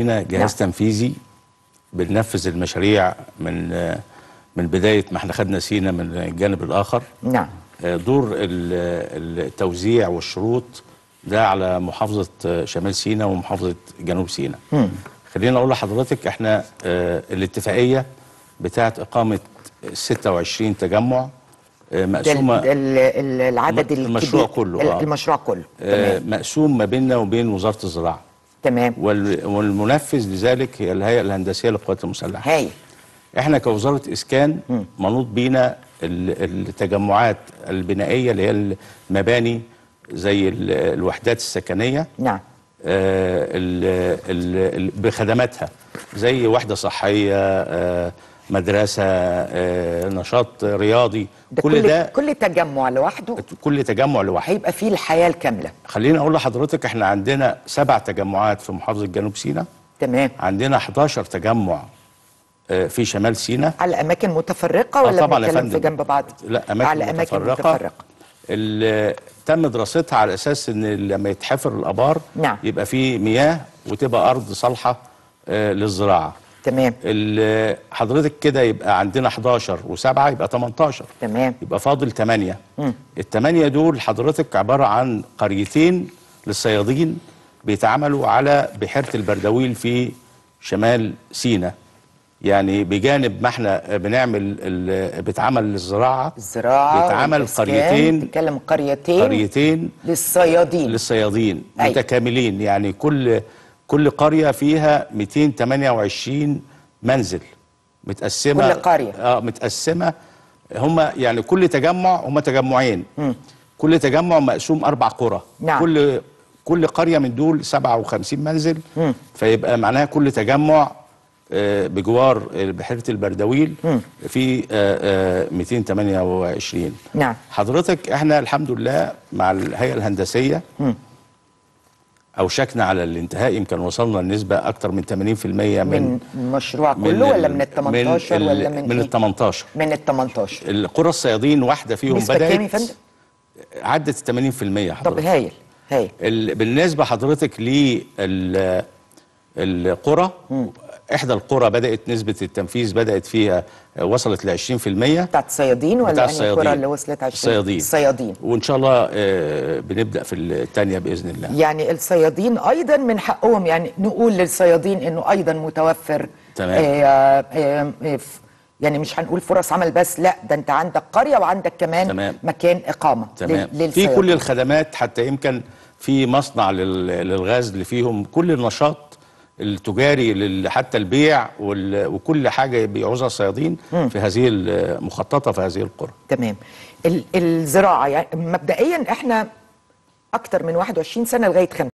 هنا جهاز نعم. تنفيذي بننفذ المشاريع من آه، من بدايه ما احنا خدنا سينا من الجانب الاخر نعم آه، دور ال- التوزيع والشروط ده على محافظه آه، شمال سينا ومحافظه جنوب سينا خلينا اقول لحضرتك احنا آه، الاتفاقيه بتاعه اقامه 26 تجمع آه، ده مقسومه ال- ال- العدد الم- الكبير المشروع كله، ال- آه. المشروع كله آه، تمام مقسوم ما بيننا وبين وزاره الزراعه تمام وال- والمنفذ لذلك هي الهيئه الهندسيه للقوات المسلحه هايل احنا كوزاره اسكان منوط بينا ال- التجمعات البنائيه اللي هي المباني زي ال- الوحدات السكنيه نعم آه، ال- ال- ال- بخدماتها زي وحده صحيه آه، مدرسه آه، نشاط رياضي ده كل ده كل تجمع لوحده كل تجمع لوحده هيبقى فيه الحياه الكامله خليني اقول لحضرتك احنا عندنا سبع تجمعات في محافظه جنوب سيناء تمام عندنا 11 تجمع آه، في شمال سيناء على اماكن متفرقه آه، ولا طبعا يا بنتكلم في فندم. جنب بعض لا اماكن على اماكن متفرقه, متفرقه اللي تم دراستها على اساس ان لما يتحفر الابار نعم. يبقى في مياه وتبقى ارض صالحه آه، للزراعه تمام ال- حضرتك كده يبقى عندنا 11 و7 يبقى 18 تمام يبقى فاضل 8 الثمانية دول حضرتك عبارة عن قريتين للصيادين بيتعاملوا على بحيرة البردويل في شمال سيناء يعني بجانب ما احنا بنعمل ال- بيتعمل للزراعة الزراعه بيتعمل والإسكان، قريتين بتتكلم قريتين قريتين للصيادين للصيادين أي. متكاملين يعني كل كل قريه فيها 228 منزل متقسمه كل قرية. اه متقسمه هم يعني كل تجمع هم تجمعين كل تجمع مقسوم اربع قرى نعم. كل كل قريه من دول 57 منزل فيبقى معناها كل تجمع آه، بجوار بحيره البردويل في آه، آه، 228 نعم. حضرتك احنا الحمد لله مع الهيئه الهندسيه اوشكنا على الانتهاء يمكن وصلنا لنسبه اكتر من 80% من من المشروع كله ولا من ال 18 ال- ولا من من إيه؟ ال 18 من ال 18 القرى الصيادين واحده فيهم نسبة بدات كام يا فندم؟ عدت 80% طب حضرتك هايل هايل ال- بالنسبه حضرتك لل القرى احدى القرى بدات نسبه التنفيذ بدات فيها وصلت ل 20% بتاعت الصيادين ولا بتاع أنهي القرى الصيادين اللي وصلت 20 الصيادين الصيادين وان شاء الله آه، بنبدا في الثانيه باذن الله يعني الصيادين ايضا من حقهم يعني نقول للصيادين انه ايضا متوفر تمام. آه آه آه ف- يعني مش هنقول فرص عمل بس لا ده انت عندك قريه وعندك كمان تمام. مكان اقامه تمام لل- في للصيادين. كل الخدمات حتى يمكن في مصنع لل- للغاز اللي فيهم كل النشاط التجاري لل- حتى البيع وال- وكل حاجه بيعوزها الصيادين في هذه المخططه في هذه القرى تمام ال- الزراعه يعني مبدئيا احنا اكتر من 21 سنه لغايه 50